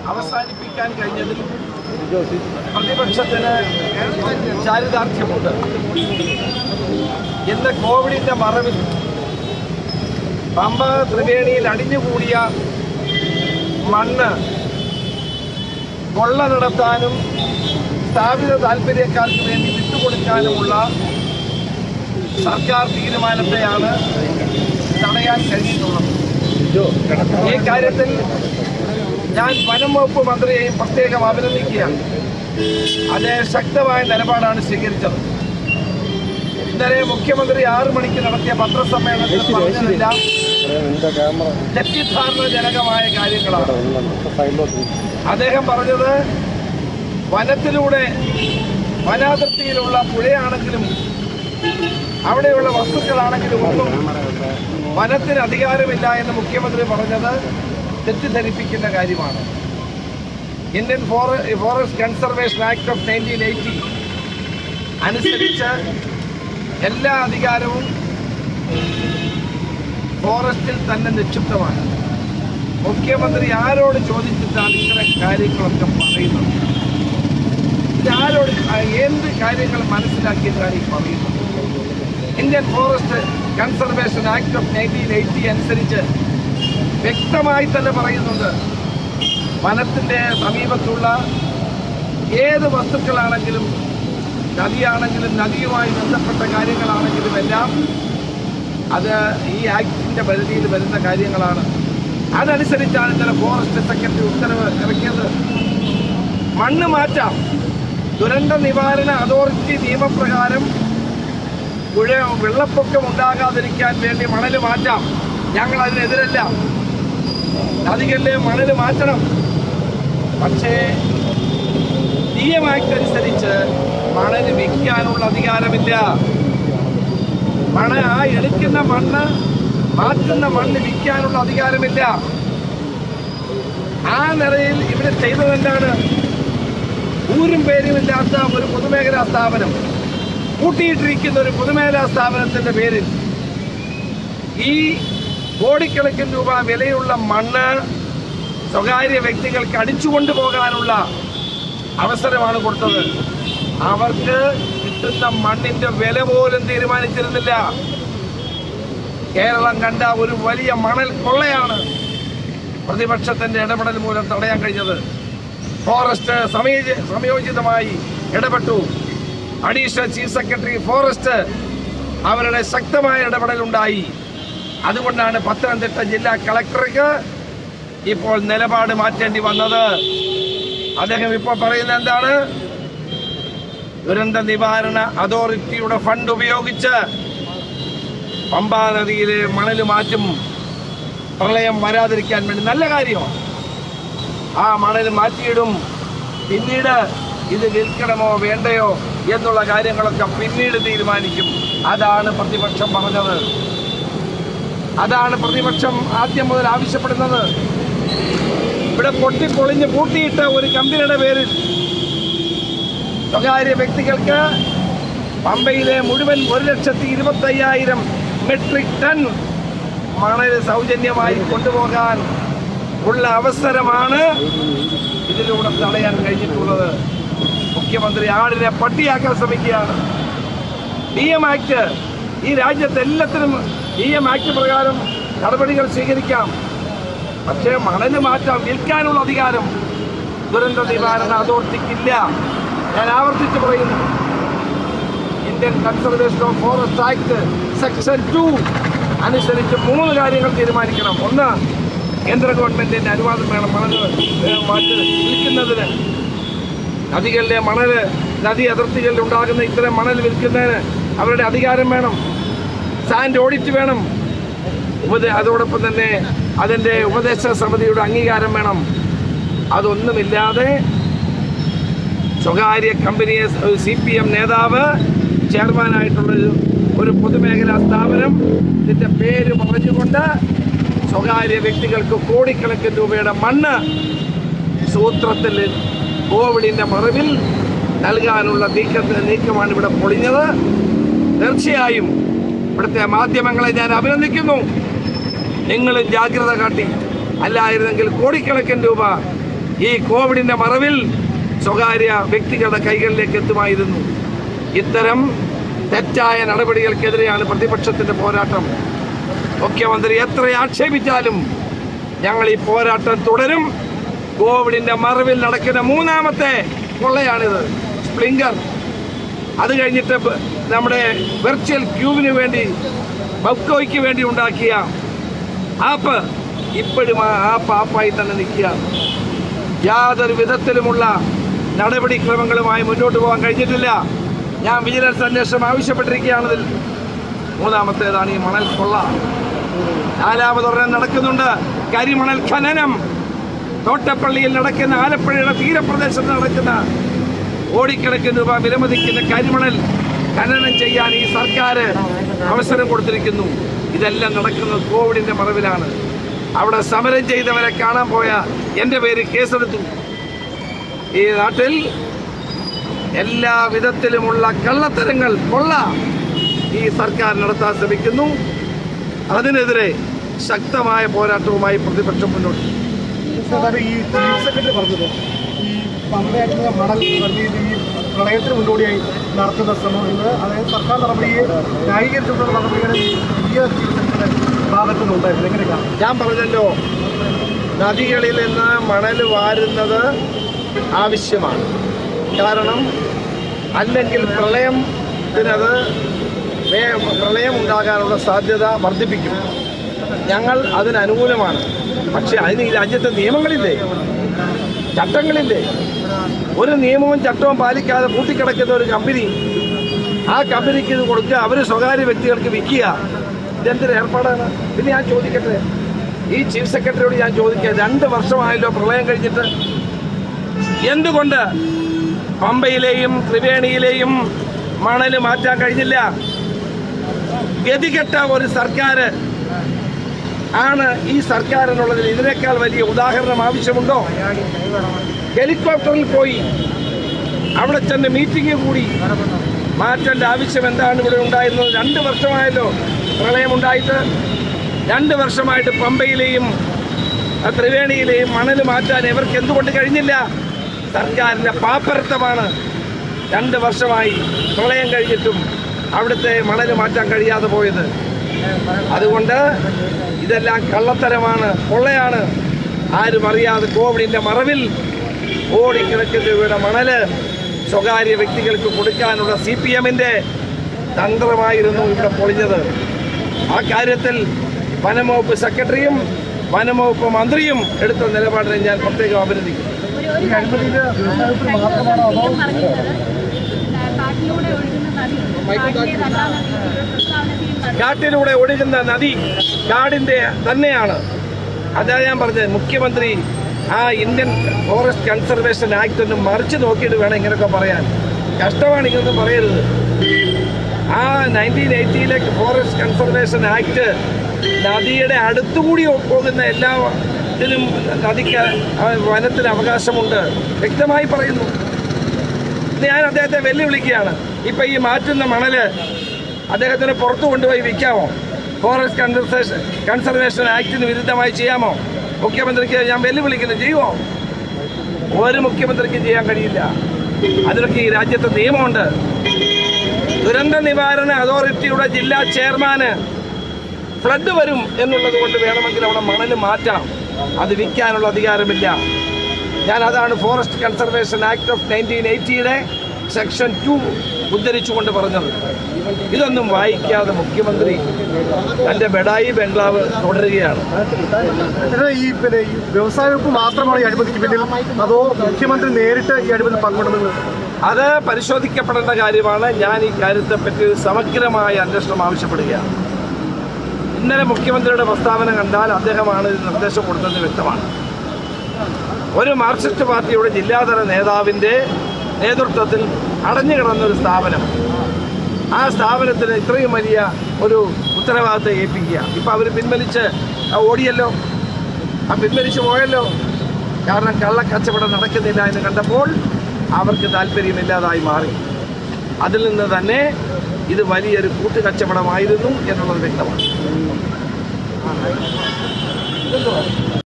അവസാനിപ്പിക്കാൻ കഴിഞ്ഞതിൽ പ്രതിപക്ഷത്തിന് ചാരിതാർത്ഥ്യമുണ്ട് ഇന്ന് കോവിഡിന്റെ മറവിൽ പമ്പ ത്രിവേണിയിൽ അടിഞ്ഞുകൂടിയ മണ്ണ് കൊള്ള നടത്താനും സ്ഥാപിത താല്പര്യക്കാർക്ക് വേണ്ടി വിട്ടുകൊടുക്കാനുമുള്ള സർക്കാർ തീരുമാനത്തെയാണ് തടയാൻ കഴിഞ്ഞിട്ടുള്ളത് ഈ കാര്യത്തിൽ ഞാൻ വനം വകുപ്പ് മന്ത്രിയെയും പ്രത്യേകം അഭിനന്ദിക്കുകയാണ് അദ്ദേഹം ശക്തമായ നിലപാടാണ് സ്വീകരിച്ചത് ഇന്നലെ മുഖ്യമന്ത്രി ആറു മണിക്ക് നടത്തിയ പത്രസമ്മേളനത്തിൽ പറഞ്ഞതെല്ലാം തെറ്റിദ്ധാരണജനകമായ കാര്യങ്ങളാണ് അദ്ദേഹം പറഞ്ഞത് വനത്തിലൂടെ വനാതിർത്തിയിലുള്ള പുഴയാണെങ്കിലും അവിടെയുള്ള വസ്തുക്കളാണെങ്കിലും ഒന്നും വനത്തിന് അധികാരമില്ല എന്ന് മുഖ്യമന്ത്രി പറഞ്ഞത് തെറ്റിദ്ധരിപ്പിക്കുന്ന കാര്യമാണ് Indian forest conservation act of nineteen eighty അനുസരിച്ച് എല്ലാ അധികാരവും ഫോറസ്റ്റിൽ തന്നെ നിക്ഷിപ്തമാണ് മുഖ്യമന്ത്രി ആരോട് ചോദിച്ചിട്ടാണ് ഇത്തരം കാര്യങ്ങളൊക്കെ പറയുന്നത് ഇത് ആരോട് എന്ത് കാര്യങ്ങൾ മനസ്സിലാക്കിയിട്ടാണ് ഈ പറയുന്നത് Indian forest conservation act of nineteen eighty അനുസരിച്ച് വ്യക്തമായി തന്നെ പറയുന്നുണ്ട് വനത്തിൻ്റെ സമീപത്തുള്ള ഏത് വസ്തുക്കളാണെങ്കിലും നദിയാണെങ്കിലും നദിയുമായി ബന്ധപ്പെട്ട കാര്യങ്ങളാണെങ്കിലും എല്ലാം അത് ഈ ആക്ടിന്റെ പരിധിയിൽ വരുന്ന കാര്യങ്ങളാണ് അതനുസരിച്ചാണ് ഇന്നലെ ഫോറസ്റ്റ് സെക്രട്ടറി ഉത്തരവ് ഇറക്കിയത് മണ്ണ് മാറ്റാം ദുരന്ത നിവാരണ അതോറിറ്റി നിയമപ്രകാരം പുഴ വെള്ളപ്പൊക്കം ഉണ്ടാകാതിരിക്കാൻ വേണ്ടി മണൽ മാറ്റാം ഞങ്ങൾ അതിനെതിരല്ല നദികളിലെ മണൽ മാറ്റണം പക്ഷേ ഡി എം ആക്ട് അനുസരിച്ച് മണൽ വിൽക്കാനുള്ള അധികാരമില്ല മണ ആ എടുക്കുന്ന മണ്ണ് മാറ്റുന്ന മണ്ണ് വിൽക്കാനുള്ള അധികാരമില്ല ആ നിലയിൽ ഇവിടെ ചെയ്തത് എന്താണ് ഊരും പേരുമില്ലാത്ത ഒരു പൊതുമേഖലാ സ്ഥാപനം കൂട്ടിയിട്ടിരിക്കുന്ന ഒരു പൊതുമേഖലാ സ്ഥാപനത്തിന്റെ പേരിൽ ഈ കോടിക്കണക്കിന് രൂപ വിലയുള്ള മണ്ണ് സ്വകാര്യ വ്യക്തികൾക്ക് അടിച്ചുകൊണ്ടു പോകാനുള്ള അവസരമാണ് കൊടുത്തത് അവർക്ക് കിട്ടുന്ന മണ്ണിന്റെ വില പോലും തീരുമാനിച്ചിരുന്നില്ല കേരളം കണ്ട ഒരു വലിയ മണൽ കൊള്ളയാണ് പ്രതിപക്ഷത്തിന്റെ ഇടപെടൽ മൂലം തടയാൻ കഴിഞ്ഞത് ഫോറസ്റ്റ് സമയ- സമയോചിതമായി ഇടപെട്ടു അഡീഷണൽ ചീഫ് സെക്രട്ടറി ഫോറസ്റ്റ് അവരുടെ ശക്തമായ ഇടപെടൽ ഉണ്ടായി അതുകൊണ്ടാണ് പത്തനംതിട്ട ജില്ലാ കളക്ടർക്ക് ഇപ്പോൾ നിലപാട് മാറ്റേണ്ടി വന്നത് അദ്ദേഹം ഇപ്പോൾ പറയുന്നത് എന്താണ് ദുരന്ത നിവാരണ അതോറിറ്റിയുടെ ഫണ്ട് ഉപയോഗിച്ച് പമ്പാ നദിയിലെ മണൽ മാറ്റും പ്രളയം വരാതിരിക്കാൻ വേണ്ടി നല്ല കാര്യമാണ് ആ മണൽ മാറ്റിയിടും പിന്നീട് ഇത് വിൽക്കണമോ വേണ്ടയോ എന്നുള്ള കാര്യങ്ങളൊക്കെ പിന്നീട് തീരുമാനിക്കും അതാണ് പ്രതിപക്ഷം പറഞ്ഞത് അതാണ് പ്രതിപക്ഷം ആദ്യം മുതൽ ആവശ്യപ്പെടുന്നത് ഇവിടെ പൊട്ടിപ്പൊളിഞ്ഞ് പൂട്ടിയിട്ട ഒരു കമ്പനിയുടെ പേരിൽ സ്വകാര്യ വ്യക്തികൾക്ക് പമ്പയിലെ മുഴുവൻ ഒരു ലക്ഷത്തി ഇരുപത്തി അയ്യായിരം മെട്രിക് ടൺ മണൽ സൗജന്യമായി കൊണ്ടുപോകാൻ ഉള്ള അവസരമാണ് ഇതിലൂടെ തടയാൻ കഴിഞ്ഞിട്ടുള്ളത് മുഖ്യമന്ത്രി ആടിനെ പട്ടിയാക്കാൻ ശ്രമിക്കുകയാണ് ഡി എം ആക്ട് ഈ രാജ്യത്ത് എല്ലാത്തിനും ഡി എം ആക്ട് പ്രകാരം നടപടികൾ സ്വീകരിക്കാം പക്ഷേ മണല് മാറ്റാൻ വിൽക്കാനുള്ള അധികാരം ദുരന്ത നിവാരണ അതോറിറ്റിക്കില്ല ഞാൻ ആവർത്തിച്ച് പറയുന്നു Indian conservation of forest act section two അനുസരിച്ച് മൂന്ന് കാര്യങ്ങൾ തീരുമാനിക്കണം ഒന്ന് കേന്ദ്ര ഗവൺമെന്റിന്റെ അനുവാദം വേണം മണൽ ഏഹ്, മാറ്റി വിൽക്കുന്നതിന് നദികളിലെ മണല് നദി അതിർത്തികളിൽ ഉണ്ടാകുന്ന ഇത്തരം മണൽ വിൽക്കുന്നതിന് അവരുടെ അധികാരം വേണം സാൻഡ് ഓഡിറ്റ് വേണം ഉപദേ അതോടൊപ്പം തന്നെ അതിൻ്റെ ഉപദേശ സമിതിയുടെ അംഗീകാരം വേണം അതൊന്നുമില്ലാതെ സ്വകാര്യ കമ്പനിയെ സി പി എം നേതാവ് ചെയർമാനായിട്ടുള്ള ഒരു- ഒരു പൊതുമേഖലാ സ്ഥാപനം ഇതിൻ്റെ പേര് പറഞ്ഞുകൊണ്ട് സ്വകാര്യ വ്യക്തികൾക്ക് കോടിക്കണക്കിന് രൂപയുടെ മണ്ണ് സൂത്രത്തിൽ കോവിഡിന്റെ മറവിൽ നൽകാനുള്ള നീക്കത്തിന് നീക്കമാണ് ഇവിടെ പൊളിഞ്ഞത് തീർച്ചയായും ഇവിടുത്തെ മാധ്യമങ്ങളെ ഞാൻ അഭിനന്ദിക്കുന്നു നിങ്ങൾ ജാഗ്രത കാട്ടി അല്ലായിരുന്നെങ്കിൽ കോടിക്കണക്കിന് രൂപ ഈ കോവിഡിന്റെ മറവിൽ സ്വകാര്യ വ്യക്തികളുടെ കൈകളിലേക്ക് എത്തുമായിരുന്നു ഇത്തരം തെറ്റായ നടപടികൾക്കെതിരെയാണ് പ്രതിപക്ഷത്തിന്റെ പോരാട്ടം മുഖ്യമന്ത്രി എത്ര ആക്ഷേപിച്ചാലും ഞങ്ങൾ ഈ പോരാട്ടം തുടരും കോവിഡിന്റെ മറവിൽ നടക്കുന്ന മൂന്നാമത്തെ കൊള്ളയാണിത് സ്പ്ലിങ്കർ അത് കഴിഞ്ഞിട്ട് ബ- നമ്മുടെ വെർച്വൽ ക്യൂവിന് വേണ്ടി ബബ്കോയ്ക്ക് വേണ്ടി ഉണ്ടാക്കിയ ആപ്പ് ഇപ്പോഴും ആ ആപ്പ് ആപ്പായി തന്നെ നിൽക്കുക യാതൊരു വിധത്തിലുമുള്ള നടപടിക്രമങ്ങളുമായി മുന്നോട്ട് പോകാൻ കഴിഞ്ഞിട്ടില്ല ഞാൻ വിജിലൻസ് അന്വേഷണം ആവശ്യപ്പെട്ടിരിക്കുകയാണതിൽ മൂന്നാമത്തേതാണ് ഈ മണൽ കൊള്ള നാലാമതൊരെണ്ണം നടക്കുന്നുണ്ട് കരിമണൽ ഖനനം തോട്ടപ്പള്ളിയിൽ നടക്കുന്ന ആലപ്പുഴയുടെ തീരപ്രദേശത്ത് നടക്കുന്ന കോടിക്കണക്കിന് രൂപ വിലമതിക്കുന്ന കരിമണൽ ഖനനം ചെയ്യാൻ ഈ സർക്കാർ അവസരം കൊടുത്തിരിക്കുന്നു ഇതെല്ലാം നടക്കുന്നത് കോവിഡിന്റെ മറവിലാണ് അവിടെ സമരം ചെയ്തവരെ കാണാൻ പോയ എൻ്റെ പേര് കേസെടുത്തു ഈ നാട്ടിൽ എല്ലാ വിധത്തിലുമുള്ള കള്ളത്തരങ്ങൾ കൊള്ള ഈ സർക്കാർ നടത്താൻ ശ്രമിക്കുന്നു അതിനെതിരെ ശക്തമായ പോരാട്ടവുമായി പ്രതിപക്ഷം മുന്നോട്ട് സാധാരണ ഈ ചീഫ് സെക്രട്ടറി പറഞ്ഞത് ഈ പമ്പയായിട്ടുള്ള മണൽ ഈ ഈ പ്രളയത്തിന് മുന്നോടിയായി നടത്തുന്ന ശ്രമം ഇത് അതായത് സർക്കാർ നടപടിയെ ന്യായീകരിച്ചുള്ള നടപടികൾ ഈ പുതിയ ചീഫ് സെക്രട്ടറി ഭാഗത്തു നിന്നുണ്ടായിരുന്നു എങ്ങനെയാണ് ഞാൻ പറഞ്ഞല്ലോ നദികളിൽ നിന്ന് മണൽ വാരുന്നത് ആവശ്യമാണ് കാരണം അല്ലെങ്കിൽ പ്രളയത്തിനത് വേ- പ്രളയം ഉണ്ടാകാനുള്ള സാധ്യത വർദ്ധിപ്പിക്കും ഞങ്ങൾ അതിന് അനുകൂലമാണ് പക്ഷെ അതിന് ഈ രാജ്യത്തെ നിയമങ്ങളില്ലേ ചട്ടങ്ങളില്ലേ ഒരു നിയമവും ചട്ടവും പാലിക്കാതെ പൂട്ടിക്കിടക്കുന്ന ഒരു കമ്പനി ആ കമ്പനിക്ക് ഇത് കൊടുക്കുക അവർ സ്വകാര്യ വ്യക്തികൾക്ക് വിൽക്കുക ഇതെന്തൊരു ഏർപ്പാടാണ് പിന്നെ ഞാൻ ചോദിക്കട്ടെ ഈ ചീഫ് സെക്രട്ടറിയോട് ഞാൻ ചോദിക്കുക രണ്ട് വർഷമായല്ലോ പ്രളയം കഴിഞ്ഞിട്ട് എന്തുകൊണ്ട് പമ്പയിലെയും ത്രിവേണിയിലെയും മണല് മാറ്റാൻ കഴിഞ്ഞില്ല ഗതികെട്ട ഒരു സർക്കാർ ആണ് ഈ സർക്കാരിനുള്ളതിൽ ഇതിനേക്കാൾ വലിയ ഉദാഹരണം ആവശ്യമുണ്ടോ ഹെലികോപ്റ്ററിൽ പോയി അവിടെ ചെന്ന് മീറ്റിംഗ് കൂടി മാറ്റേണ്ട ആവശ്യം എന്താണ് ഇവിടെ ഉണ്ടായിരുന്നത് രണ്ട് വർഷമായല്ലോ പ്രളയമുണ്ടായിട്ട് രണ്ട് വർഷമായിട്ട് പമ്പയിലെയും ആ ത്രിവേണിയിലെയും മണൽ മാറ്റാൻ ഇവർക്ക് എന്തുകൊണ്ട് കഴിഞ്ഞില്ല സർക്കാരിന്റെ പാപ്പരത്തമാണ് രണ്ട് വർഷമായി പ്രളയം കഴിഞ്ഞിട്ടും അവിടുത്തെ മണൽ മാറ്റാൻ കഴിയാതെ പോയത് അതുകൊണ്ട് ഇതെല്ലാം കള്ളത്തരമാണ് കൊള്ളയാണ് ആരും അറിയാതെ കോവിഡിന്റെ മറവിൽ കോടിക്കണക്കിന് രൂപയുടെ മണല് സ്വകാര്യ വ്യക്തികൾക്ക് കൊടുക്കാനുള്ള സി പി എമ്മിന്റെ തന്ത്രമായിരുന്നു ഇവിടെ പൊളിഞ്ഞത് ആ കാര്യത്തിൽ വനംവകുപ്പ് സെക്രട്ടറിയും വനംവകുപ്പ് മന്ത്രിയും എടുത്ത നിലപാടിനെ ഞാൻ പ്രത്യേകം അഭിനന്ദിക്കുന്നു ഈ അഴിമതിയിൽ വ്യവസായത്തിൽ മാത്രമാണോ അതോ കാട്ടിലൂടെ ഒഴുകുന്ന നദി കാട്ടിലേതല്ലാന്ന രീതിയിൽ പ്രസ്താവന ചെയ്യുന്നത് കാട്ടിലൂടെ ഒഴുകുന്ന നദി കാടിന്റെ തന്നെയാണ് അതാ ഞാൻ പറഞ്ഞത് മുഖ്യമന്ത്രി ആ ഇന്ത്യൻ ഫോറസ്റ്റ് കൺസർവേഷൻ ആക്ട് ഒന്ന് മറിച്ച് നോക്കിയിട്ട് വേണം ഇങ്ങനെയൊക്കെ പറയാൻ കഷ്ടമാണ് ഇങ്ങനൊന്നും പറയരുത് ആ നയൻറ്റീൻ എയ്റ്റിയിലെ ഫോറസ്റ്റ് കൺസർവേഷൻ ആക്ട് നദിയുടെ അടുത്തുകൂടി പോകുന്ന എല്ലാ ഇതിനും നദിക്ക് ആ വനത്തിന് അവകാശമുണ്ട് വ്യക്തമായി പറയുന്നു ഞാൻ അദ്ദേഹത്തെ വെല്ലുവിളിക്കുകയാണ് ഇപ്പൊ ഈ മാറ്റുന്ന മണല് അദ്ദേഹത്തിന് പുറത്തു കൊണ്ടുപോയി വിൽക്കാമോ ഫോറസ്റ്റ് കൺസർവേഷൻ കൺസർവേഷൻ ആക്ടിന് വിരുദ്ധമായി ചെയ്യാമോ മുഖ്യമന്ത്രിക്ക് ഞാൻ വെല്ലുവിളിക്കുന്നു ചെയ്യുമോ ഒരു മുഖ്യമന്ത്രിക്കും ചെയ്യാൻ കഴിയില്ല അതിനൊക്കെ ഈ രാജ്യത്ത് നിയമമുണ്ട് ദുരന്ത നിവാരണ അതോറിറ്റിയുടെ ജില്ലാ ചെയർമാന് ഫ്ലഡ് വരും എന്നുള്ളത് കൊണ്ട് വേണമെങ്കിൽ അവിടെ മണല് മാറ്റാം അത് വിൽക്കാനുള്ള അധികാരമില്ല ഞാൻ അതാണ് forest conservation act of nineteen എയ്റ്റിയുടെ സെക്ഷൻ ടു ഉദ്ധരിച്ചുകൊണ്ട് പറഞ്ഞത് ഇതൊന്നും വായിക്കാതെ മുഖ്യമന്ത്രി തന്റെ ബെഡായി ബംഗ്ലാവ് തുടരുകയാണ് ഇത് ഈ പിന്നെ ഈ വ്യവസായ വകുപ്പ് മാത്രമാണ് ഈ അഴിമതിക്ക് പിന്നിൽ അതോ മുഖ്യമന്ത്രി നേരിട്ട് ഈ അഴിമതി പങ്കുണ്ടെന്ന് അത് പരിശോധിക്കപ്പെടേണ്ട കാര്യമാണ് ഞാൻ ഈ കാര്യത്തെപ്പറ്റി ഒരു സമഗ്രമായ അന്വേഷണം ആവശ്യപ്പെടുകയാണ് ഇന്നലെ മുഖ്യമന്ത്രിയുടെ പ്രസ്താവന കണ്ടാൽ അദ്ദേഹമാണ് ഇത് നിർദ്ദേശം കൊടുത്തത് വ്യക്തമാണ് ഒരു മാർക്സിസ്റ്റ് പാർട്ടിയുടെ ജില്ലാതല നേതാവിൻ്റെ നേതൃത്വത്തിൽ അടഞ്ഞു കിടന്ന ഒരു സ്ഥാപനം ആ സ്ഥാപനത്തിന് ഇത്രയും വലിയ ഒരു ഉത്തരവാദിത്തം ഏൽപ്പിക്കുക ഇപ്പം അവർ പിൻവലിച്ച് ആ ഓടിയല്ലോ ആ പിൻവലിച്ച് പോയല്ലോ കാരണം കള്ളക്കച്ചവടം നടക്കുന്നില്ല എന്ന് കണ്ടപ്പോൾ അവർക്ക് താല്പര്യമില്ലാതായി മാറി അതിൽ നിന്ന് തന്നെ ഇത് വലിയൊരു കൂട്ടുകച്ചവടമായിരുന്നു എന്നുള്ളത് വ്യക്തമാണ് ഇതെന്തുവാ?